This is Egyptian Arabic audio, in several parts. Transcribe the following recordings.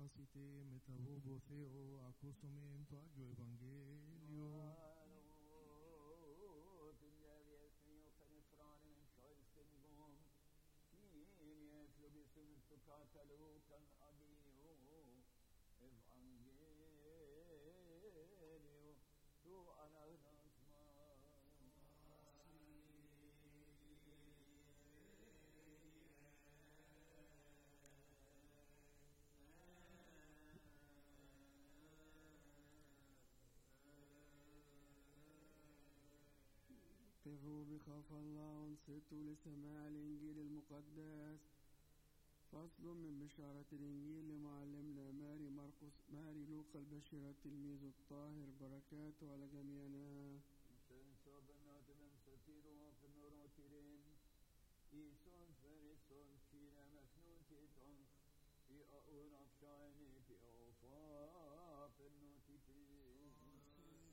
capacité metabo theo acostumento a yo evangelio. اقفوا بخاف الله وانصتوا لسماع الإنجيل المقدس فصل من بشارة الإنجيل لمعلمنا ماري مرقس ماري لوقا البشير التلميذ الطاهر بركاته على جميعنا Ison ferison kina mefnutiton i aun afshayni pi ofa pennotipi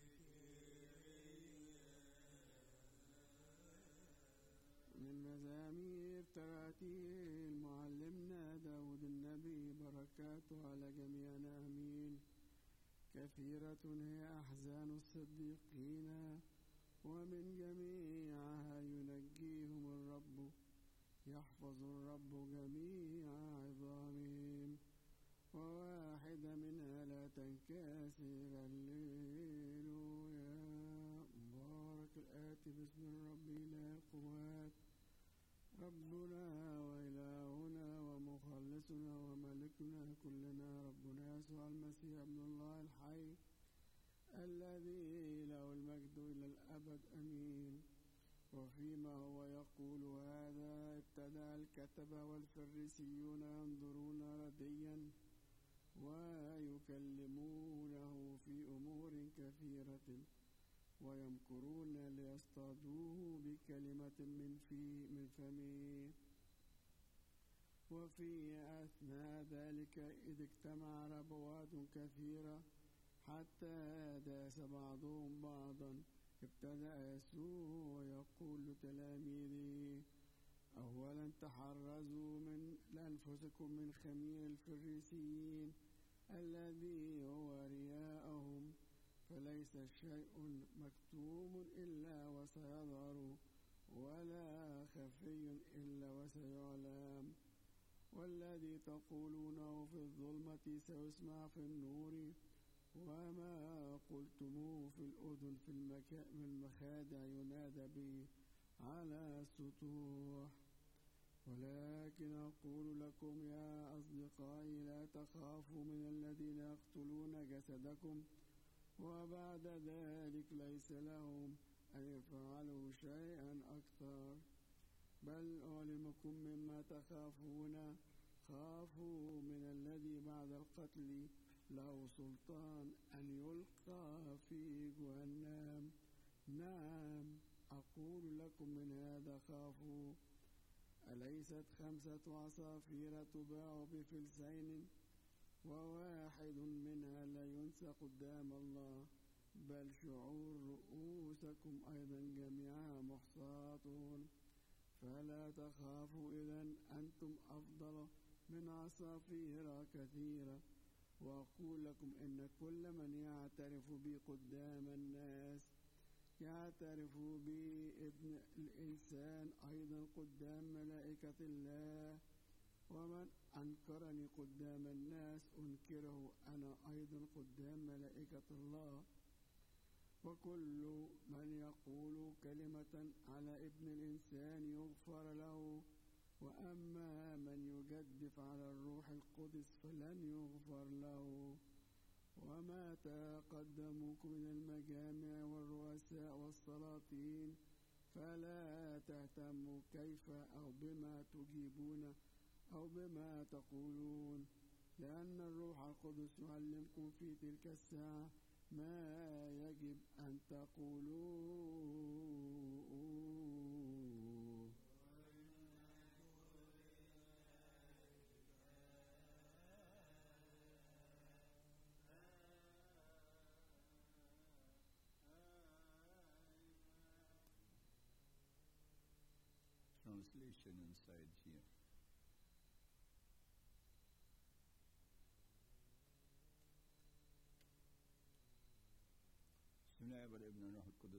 من مزامير تراتيل معلمنا داود النبي بركاته على جميعنا آمين كثيرة هي أحزان الصديقين ومن جميعها ينجيهم الرب يحفظ الرب جميع عظامهم وواحدة منها لا تنكسر الليلويا مبارك الآتي باسم الرب إله القوات ربنا وإلهنا ومخلصنا وملكنا كلنا ربنا يسوع المسيح ابن الله الحي الذي له المجد إلى الأبد أمين وفيما هو يقول هذا ابتدأ الكتبة والفريسيون ينظرون رديا ويكلمونه في أمور كثيرة ويمكرون ليصطادوه بكلمة من في من فمه وفي أثناء ذلك إذ اجتمع ربوات كثيرة حتى داس بعضهم بعضا ابتدأ يسوع ويقول لتلاميذه أولا تحرزوا من لأنفسكم من خمير الفريسيين الذي هو رياءهم فليس شيء مكتوم إلا وسيظهر ولا خفي إلا وسيعلم والذي تقولونه في الظلمة سيسمع في النور وما قلتموه في الأذن في المكا... المخادع ينادى به على السطوح ولكن أقول لكم يا أصدقائي لا تخافوا من الذين يقتلون جسدكم وبعد ذلك ليس لهم أن يفعلوا شيئا أكثر بل أعلمكم مما تخافون خافوا من الذي بعد القتل له سلطان أن يلقى في جهنم نعم أقول لكم من هذا خافوا أليست خمسة عصافير تباع بفلسين وواحد منها لا ينسى قدام الله بل شعور رؤوسكم أيضا جميعها محصاة فلا تخافوا إذا أنتم أفضل من عصافير كثيرة وأقول لكم إن كل من يعترف بي قدام الناس يعترف بي ابن الإنسان أيضا قدام ملائكة الله ومن أنكرني قدام الناس أنكره أنا أيضا قدام ملائكة الله وكل من يقول كلمة على ابن الإنسان يغفر له وأما من يجدف على الروح القدس فلن يغفر له وما تقدموكم من المجامع والرؤساء والسلاطين فلا تهتموا كيف أو بما تجيبون أو بما تقولون لأن الروح القدس يعلمكم في تلك الساعة ما يجب أن تقولوا Translation inside here.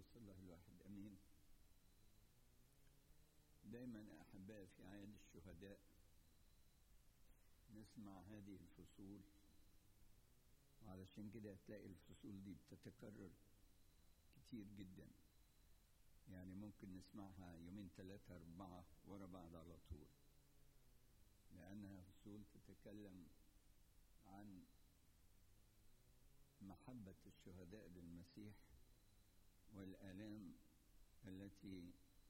قدس الله الواحد امين دايما احبائي في اعياد الشهداء نسمع هذه الفصول وعلشان كده هتلاقي الفصول دي بتتكرر كتير جدا يعني ممكن نسمعها يومين ثلاثة أربعة ورا بعض على طول لأنها فصول تتكلم عن محبة الشهداء للمسيح والآلام التي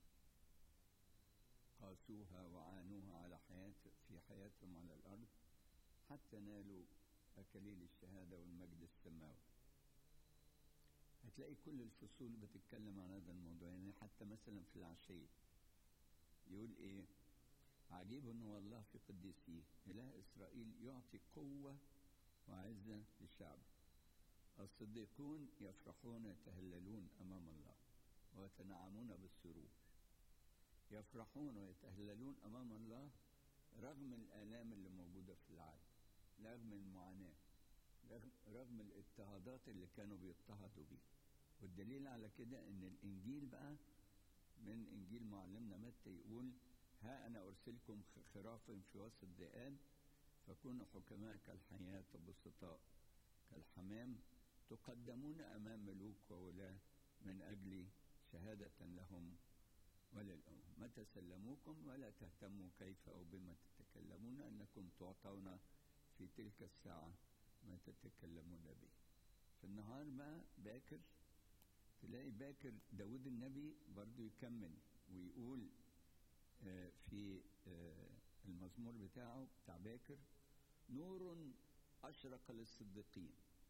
قاسوها وعانوها على حياة في حياتهم على الأرض حتى نالوا أكاليل الشهادة والمجد السماوي هتلاقي كل الفصول بتتكلم عن هذا الموضوع يعني حتى مثلا في العشية يقول إيه عجيب أنه الله في قديسيه إله إسرائيل يعطي قوة وعزة لشعبه الصديقون يفرحون يتهللون أمام الله ويتنعمون بالسرور يفرحون ويتهللون أمام الله رغم الآلام اللي موجودة في العالم رغم المعاناة رغم, رغم الاضطهادات اللي كانوا بيضطهدوا بيها والدليل على كده ان الانجيل بقى من انجيل معلمنا متى يقول ها انا ارسلكم خرافا في وسط ذئاب فكونوا حكماء كالحياة وبسطاء كالحمام تقدمون امام ملوك وولاة من اجل شهادة لهم وللأمم متى سلموكم ولا تهتموا كيف أو بما تتكلمون أنكم تعطون في تلك الساعة ما تتكلمون به في النهار بقى باكر تلاقي باكر داود النبي برضو يكمل ويقول آه في آه المزمور بتاعه بتاع باكر نور أشرق للصديقين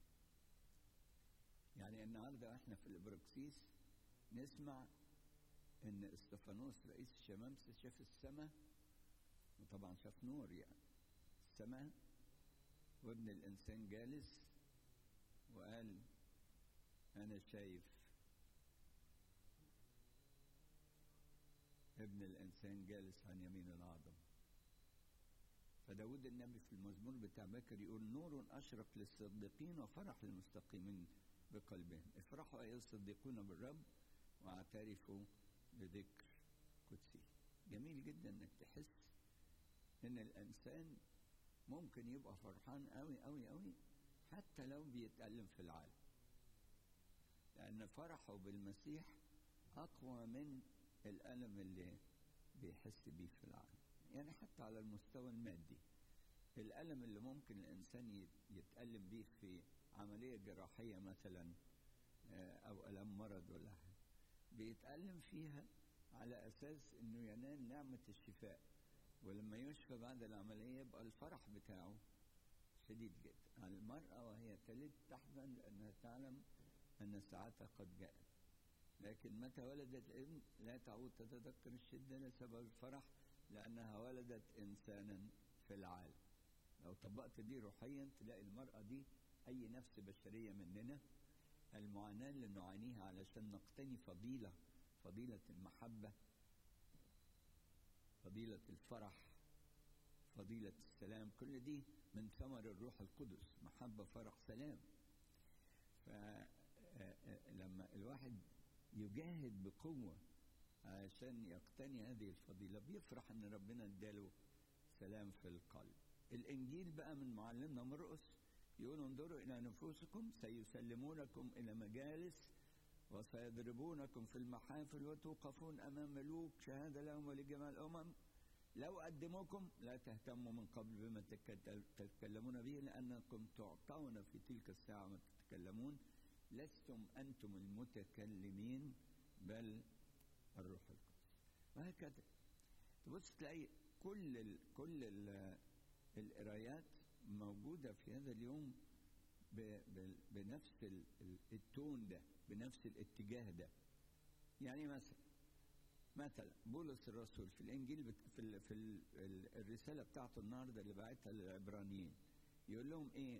يعني النهارده احنا في الابراكسيس نسمع ان استفانوس رئيس الشمامسة شاف السماء وطبعا شاف نور يعني السماء وابن الانسان جالس وقال انا شايف ابن الانسان جالس عن يمين العظم فداود النبي في المزمور بتاع بكر يقول نور اشرق للصديقين وفرح للمستقيمين بقلبهم افرحوا ايها الصديقون بالرب واعترفوا بذكر قدسي جميل جدا انك تحس ان الانسان ممكن يبقى فرحان قوي قوي قوي حتى لو بيتألم في العالم لأن فرحه بالمسيح أقوى من الألم اللي بيحس بيه في العالم يعني حتى على المستوى المادي الألم اللي ممكن الإنسان يتألم بيه في عملية جراحية مثلا أو ألم مرض ولا حاجة بيتألم فيها على أساس إنه ينال نعمة الشفاء ولما يشفى بعد العملية يبقى الفرح بتاعه شديد جدا المرأة وهي تلد تحزن لأنها تعلم أن ساعتها قد جاءت لكن متى ولدت ابن لا تعود تتذكر الشدة لسبب الفرح لأنها ولدت إنسانا في العالم لو طبقت دي روحيا تلاقي المرأة دي أي نفس بشرية مننا المعاناة اللي نعانيها علشان نقتني فضيلة فضيلة المحبة فضيلة الفرح فضيلة السلام كل دي من ثمر الروح القدس محبة فرح سلام فلما الواحد يجاهد بقوة عشان يقتني هذه الفضيلة بيفرح ان ربنا اداله سلام في القلب الانجيل بقى من معلمنا مرقس يقول انظروا الى نفوسكم سيسلمونكم الى مجالس وسيضربونكم في المحافل وتوقفون امام ملوك شهاده لهم ولجميع الامم لو قدموكم لا تهتموا من قبل بما تتكلمون به لانكم تعطون في تلك الساعه ما تتكلمون لستم انتم المتكلمين بل الروح القدس وهكذا تبص تلاقي كل ال كل ال القرايات موجوده في هذا اليوم ب ب بنفس التون ده بنفس الاتجاه ده يعني مثلا مثلا بولس الرسول في الانجيل بت في ال في ال الرساله بتاعته النهارده اللي بعتها للعبرانيين يقول لهم ايه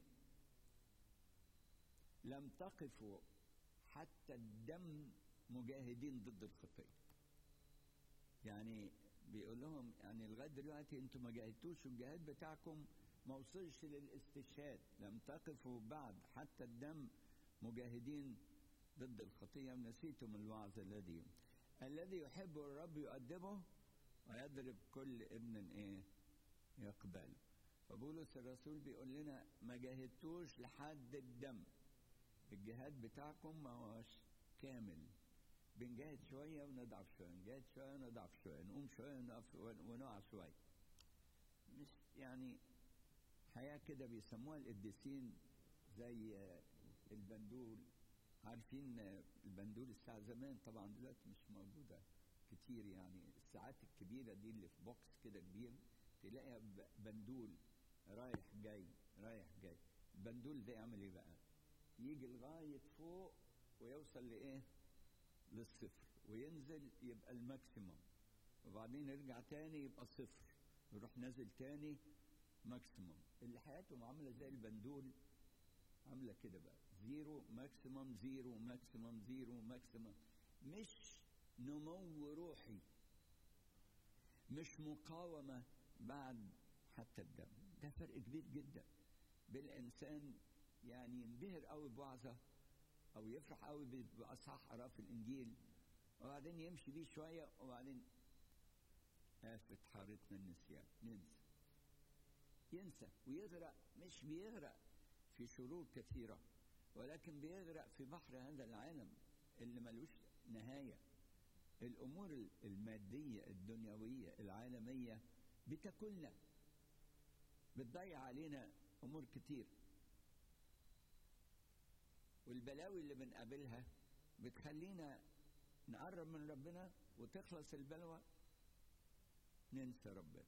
لم تقفوا حتى الدم مجاهدين ضد الخطيه يعني بيقول لهم يعني لغايه دلوقتي انتم ما جاهدتوش والجهاد بتاعكم ما وصلش للاستشهاد لم تقفوا بعد حتى الدم مجاهدين ضد الخطية نسيتم الوعظ الذي الذي يحب الرب يؤدبه ويضرب كل ابن ايه يقبله فبولس الرسول بيقول لنا ما جاهدتوش لحد الدم الجهاد بتاعكم ما هوش كامل بنجاهد شوية ونضعف شوية نجاهد شوية ونضعف شوية نقوم شوية ونقف ونقع شوية مش يعني حياة كده بيسموها القديسين زي البندول عارفين البندول الساعة زمان طبعا دلوقتي مش موجودة كتير يعني الساعات الكبيرة دي اللي في بوكس كده كبير تلاقيها بندول رايح جاي رايح جاي البندول ده يعمل ايه بقى يجي لغاية فوق ويوصل لإيه للصفر وينزل يبقى الماكسيموم وبعدين يرجع تاني يبقى صفر يروح نازل تاني ماكسيموم اللي حياتهم عاملة زي البندول عاملة كده بقى زيرو ماكسيموم زيرو ماكسيموم زيرو ماكسيموم مش نمو روحي مش مقاومة بعد حتى الدم ده فرق كبير جدا بالإنسان يعني ينبهر قوي بوعظة أو يفرح قوي بأصحاح قراه في الإنجيل وبعدين يمشي بيه شوية وبعدين آفة حارتنا النسيان ننسى ينسى ويغرق مش بيغرق في شرور كثيرة ولكن بيغرق في بحر هذا العالم اللي ملوش نهاية الأمور المادية الدنيوية العالمية بتاكلنا بتضيع علينا أمور كتير والبلاوي اللي بنقابلها بتخلينا نقرب من ربنا وتخلص البلوى ننسى ربنا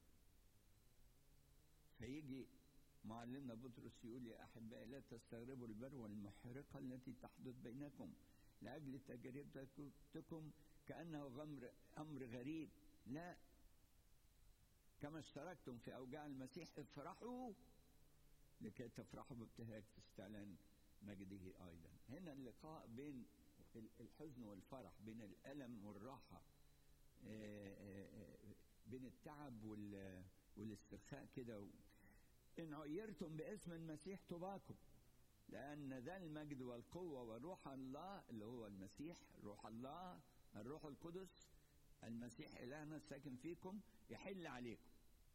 فيجي معلمنا بطرس يقول يا أحبائي لا تستغربوا البلوى المحرقة التي تحدث بينكم لأجل تجربتكم كأنه غمر أمر غريب لا كما اشتركتم في أوجاع المسيح افرحوا لكي تفرحوا بابتهاج في استعلان مجده أيضا هنا اللقاء بين الحزن والفرح بين الألم والراحة بين التعب والاسترخاء كده إن عيرتم باسم المسيح طباكم لأن ذا المجد والقوة وروح الله اللي هو المسيح روح الله الروح القدس المسيح إلهنا الساكن فيكم يحل عليكم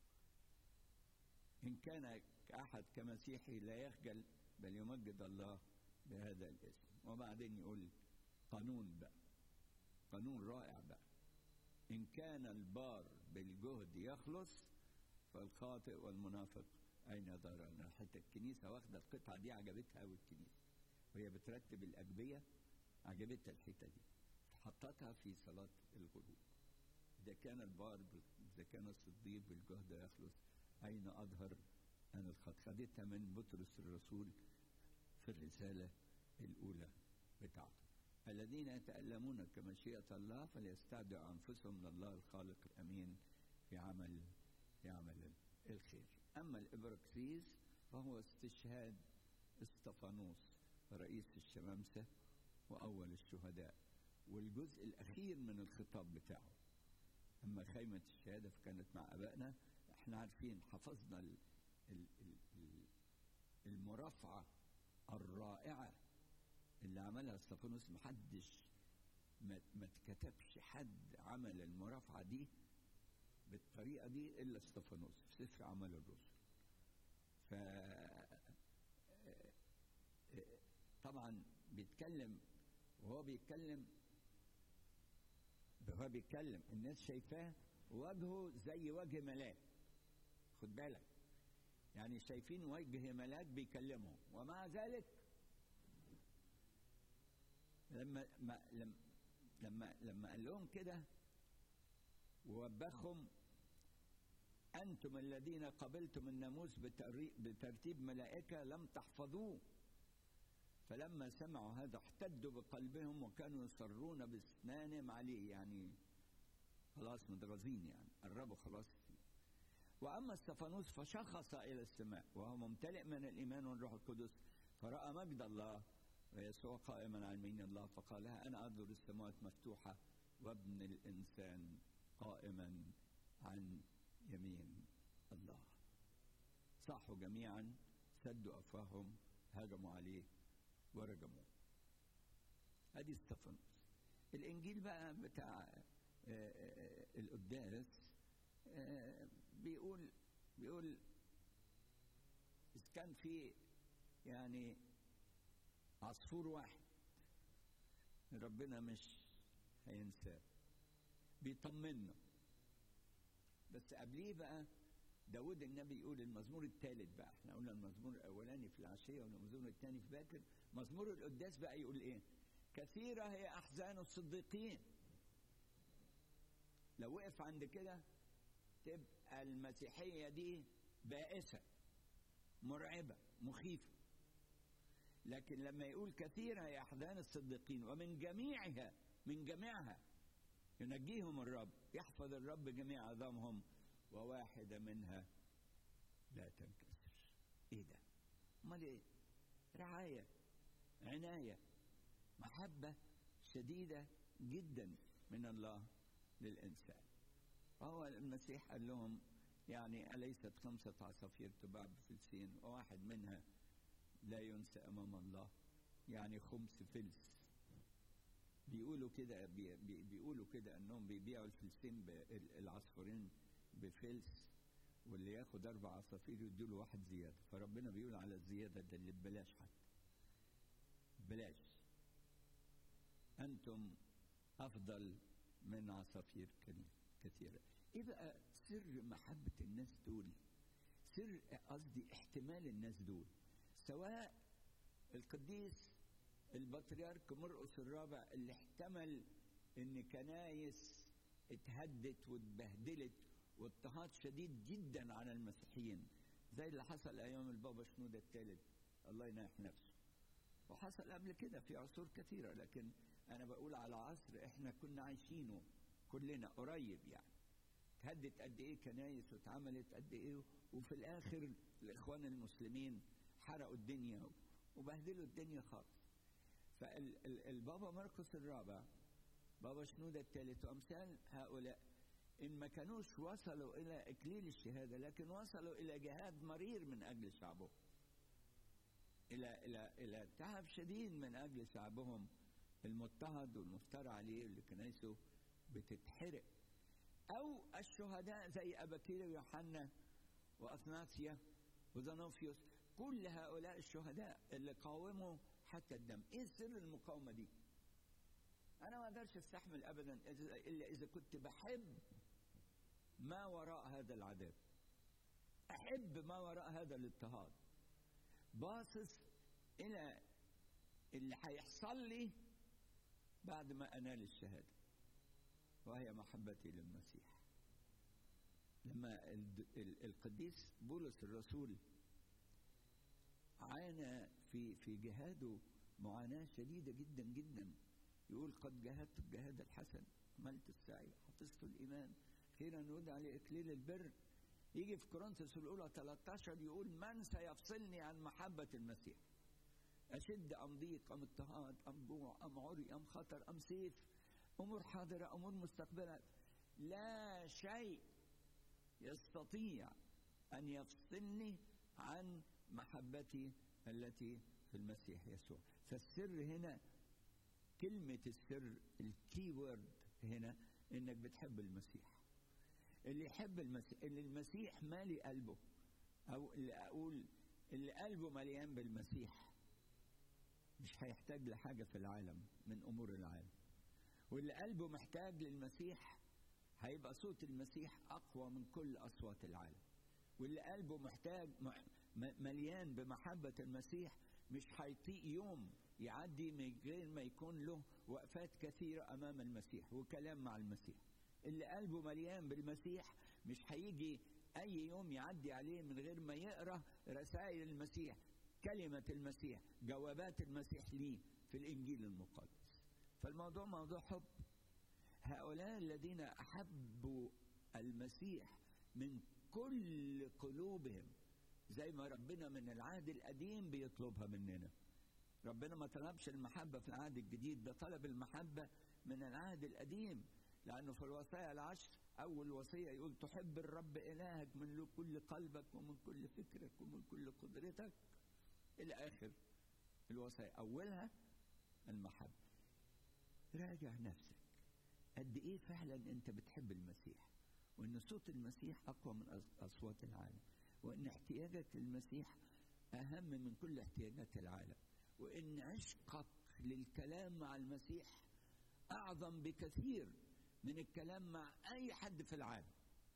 إن كان أحد كمسيحي لا يخجل بل يمجد الله بهذا الاسم وبعدين يقول قانون بقى قانون رائع بقى إن كان البار بالجهد يخلص فالخاطئ والمنافق أين ضررنا حتى الكنيسة واخدة القطعة دي عجبتها أوي الكنيسة وهي بترتب الأجبية عجبتها الحتة دي حطتها في صلاة الغروب إذا كان البار إذا كان الصديق بالجهد يخلص أين أظهر أن الخط خدتها من بطرس الرسول في الرسالة الأولى بتاعته الذين يتألمون كمشيئة الله فليستعدوا أنفسهم لله الخالق الأمين في عمل في عمل الخير أما الإبراكسيس فهو استشهاد استفانوس رئيس الشمامسة وأول الشهداء والجزء الأخير من الخطاب بتاعه أما خيمة الشهادة فكانت مع أبائنا احنا عارفين حفظنا ال ال ال المرافعة الرائعة اللي عملها استفانوس محدش ما, ما اتكتبش حد عمل المرافعة دي بالطريقة دي إلا استفانوس في سفر أعمال الرسل ف طبعا بيتكلم وهو بيتكلم وهو بيتكلم الناس شايفاه وجهه زي وجه ملاك خد بالك يعني شايفين وجه ملاك بيكلمهم ومع ذلك لما ما لما لما لما قال لهم كده ووبخهم أنتم الذين قبلتم الناموس بترتيب ملائكة لم تحفظوه فلما سمعوا هذا احتدوا بقلبهم وكانوا يصرون باسنانهم عليه يعني خلاص متغاظين يعني قربوا خلاص واما استفانوس فشخص الى السماء وهو ممتلئ من الايمان والروح القدس فراى مجد الله ويسوع قائما عن يمين الله فقال لها انا انظر السماوات مفتوحه وابن الانسان قائما عن يمين الله صاحوا جميعا سدوا افواههم هجموا عليه ورجموه ادي استفانوس الانجيل بقى بتاع آه، آه، القداس آه، بيقول بيقول إذ كان في يعني عصفور واحد ربنا مش هينساه بيطمنا بس قبليه بقى داود النبي يقول المزمور الثالث بقى احنا قلنا المزمور الاولاني في العشيه والمزمور الثاني في باكر مزمور القداس بقى يقول ايه كثيره هي احزان الصديقين لو وقف عند كده تبقى المسيحيه دي بائسه مرعبه مخيفه لكن لما يقول كثيرة هي أحزان الصديقين ومن جميعها من جميعها ينجيهم الرب يحفظ الرب جميع عظامهم وواحدة منها لا تنكسر ايه ده امال ايه رعاية عناية محبة شديدة جدا من الله للإنسان وهو المسيح قال لهم يعني أليست خمسة عصافير تباع بفلسين وواحد منها لا ينسى أمام الله يعني خمس فلس بيقولوا كده بي بي بيقولوا كده انهم بيبيعوا الفلسين ب- العصفورين بفلس واللي ياخد اربع عصافير يدوا له واحد زياده فربنا بيقول على الزياده ده اللي ببلاش حتى بلاش انتم افضل من عصافير كن- كثيره ايه بقى سر محبه الناس دول سر قصدي احتمال الناس دول سواء القديس البطريرك مرقس الرابع اللي احتمل ان كنايس اتهدت واتبهدلت واضطهاد شديد جدا على المسيحيين زي اللي حصل ايام البابا شنودة الثالث الله يناح نفسه وحصل قبل كده في عصور كثيرة لكن انا بقول على عصر احنا كنا عايشينه كلنا قريب يعني اتهدت قد ايه كنايس واتعملت قد ايه وفي الاخر الاخوان المسلمين حرقوا الدنيا وبهدلوا الدنيا خالص فالبابا مرقس الرابع بابا شنودة الثالث وأمثال هؤلاء إن ما كانوش وصلوا إلى إكليل الشهادة لكن وصلوا إلى جهاد مرير من أجل شعبهم إلى إلى إلى تعب شديد من أجل شعبهم المضطهد والمفترى عليه اللي كنايسه بتتحرق أو الشهداء زي أباكير ويوحنا وأثناسيا وزانوفيوس كل هؤلاء الشهداء اللي قاوموا حتى الدم ايه سر المقاومه دي انا ما اقدرش استحمل ابدا إذا- الا اذا كنت بحب ما وراء هذا العذاب احب ما وراء هذا الاضطهاد باصص الى اللي هيحصل لي بعد ما انال الشهاده وهي محبتي للمسيح لما الد- ال- القديس بولس الرسول عانى في في جهاده معاناة شديدة جدا جدا يقول قد جاهدت الجهاد الحسن عملت السعي حفظت الإيمان خيرا يدعى لإكليل البر يجي في كورنثوس الأولى 13 يقول من سيفصلني عن محبة المسيح أشد أم ضيق أم اضطهاد أم جوع أم عري أم خطر أم سيف أمور حاضرة أمور مستقبلة لا شيء يستطيع أن يفصلني عن محبتي التي في المسيح يسوع فالسر هنا كلمة السر الكي وورد هنا انك بتحب المسيح اللي يحب المسيح اللي المسيح مالي قلبه او اللي اقول اللي قلبه مليان بالمسيح مش هيحتاج لحاجة في العالم من امور العالم واللي قلبه محتاج للمسيح هيبقى صوت المسيح اقوى من كل اصوات العالم واللي قلبه محتاج م- م- مليان بمحبة المسيح مش هيطيق يوم يعدي من غير ما يكون له وقفات كثيرة أمام المسيح وكلام مع المسيح اللي قلبه مليان بالمسيح مش هيجي أي يوم يعدي عليه من غير ما يقرأ رسائل المسيح كلمة المسيح جوابات المسيح ليه في الإنجيل المقدس فالموضوع موضوع حب هؤلاء الذين أحبوا المسيح من كل قلوبهم زي ما ربنا من العهد القديم بيطلبها مننا ربنا ما طلبش المحبة في العهد الجديد ده طلب المحبة من العهد القديم لأنه في الوصايا العشر أول وصية يقول تحب الرب إلهك من كل قلبك ومن كل فكرك ومن كل قدرتك إلى آخر الوصايا أولها المحبة راجع نفسك قد ايه فعلا انت بتحب المسيح وان صوت المسيح اقوى من أص- اصوات العالم وان احتياجك للمسيح اهم من كل احتياجات العالم وان عشقك للكلام مع المسيح اعظم بكثير من الكلام مع اي حد في العالم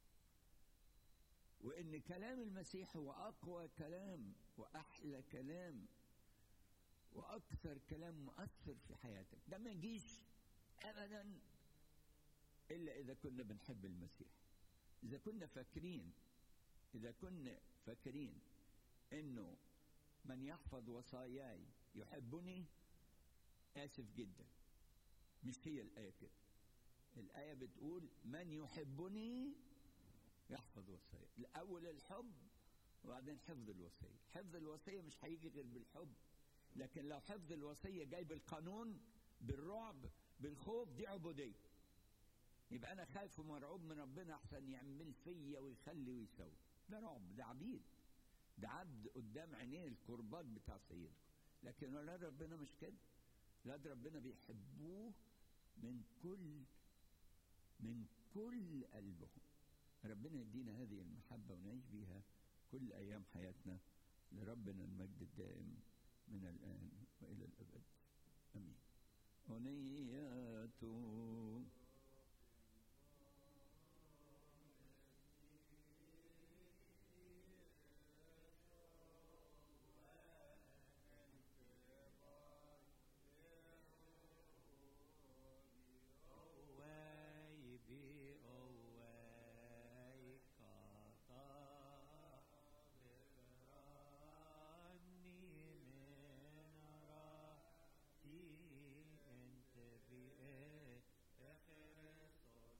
وان كلام المسيح هو اقوى كلام واحلى كلام واكثر كلام مؤثر في حياتك ده ما يجيش ابدا الا اذا كنا بنحب المسيح اذا كنا فاكرين اذا كنا فاكرين انه من يحفظ وصاياي يحبني اسف جدا مش هي الايه كده الايه بتقول من يحبني يحفظ وصاياي الاول الحب وبعدين حفظ الوصيه حفظ الوصيه مش هيجي غير بالحب لكن لو حفظ الوصيه جاي بالقانون بالرعب بالخوف دي عبوديه يبقى انا خايف ومرعوب من ربنا احسن يعمل فيا ويخلي ويسوي ده رعب ده عبيد ده عبد قدام عينيه الكرباج بتاع سيده لكن ولاد ربنا مش كده ولاد ربنا بيحبوه من كل من كل قلبهم ربنا يدينا هذه المحبة ونعيش بيها كل أيام حياتنا لربنا المجد الدائم من الآن وإلى الأبد آمين أنيات Away, be away, kata berani menarati ente bi Christos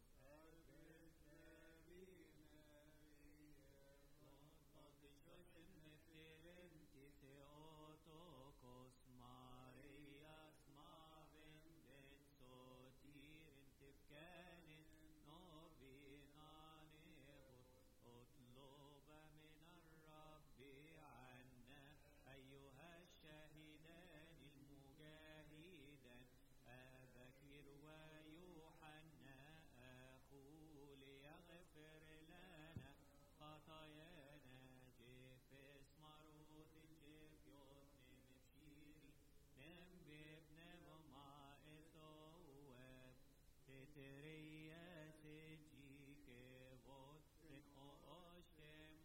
Theotokos Marias Maven den Sotirin Tifkanis Novina Nebut اطلب من الرب عنا أيها الشاهدان المجاهدان أبكر ويوحنا أخو ليغفر لنا خطايانا جفس مروت جف يوتن بشيري نم بابن مع الثواب تتريا سجيك بوتن أوشتم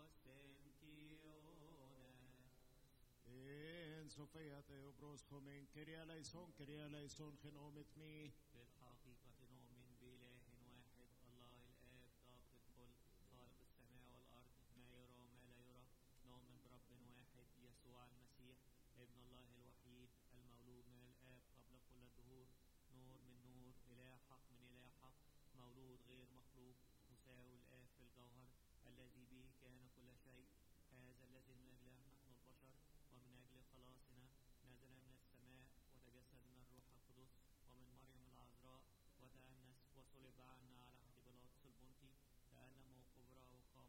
مستنتيونا En Sofia Theobros Homen, Kyria Laison, Kyria Laison, Genomet mi. بالحقيقة نؤمن بإله واحد الله الآب ضابط الكل خالق السماء والأرض ما يرى وما لا يرى نؤمن برب واحد يسوع المسيح ابن الله الوحيد المولود من الآب قبل كل الدهور نور من نور إله حق من إله حق مولود غير مخلوق مساوي الآب في الجوهر الذي به كان كل شيء هذا الذي من أجله نحن البشر ومن أجل خلاصنا نزل من السماء وتجسد من الروح القدس ومن مريم العذراء وتأنس وصلب عنا على عهد بيلاطس البنطي تألم وقبر وقام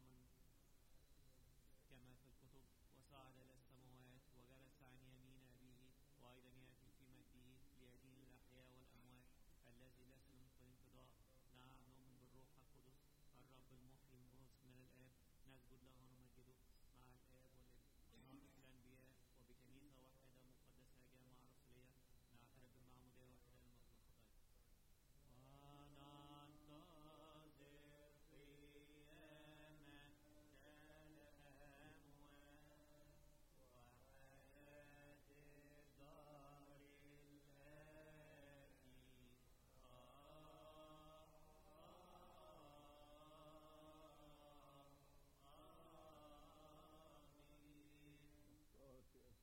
كما في الكتب وصعد إلى السماوات وجلس عن يمين أبيه وأيضا يأتي في مجده ليدين الأحياء والأموات الذي ليس له انقضاء نعم نؤمن بالروح القدس الرب المحيي المبعوث من الآب نسجد له ونمجده مع الآب والابن نعرف الأنبياء وبكنيسة واحدة مقدسة جامعة رسولية نعترف بالمعمودية واحدة للمغفرة وننتظر قيامة الأموات وحياة الدار الآتي آمين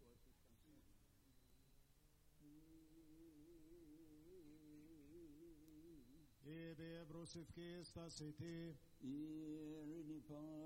Ebe Brosif Kista City, Irini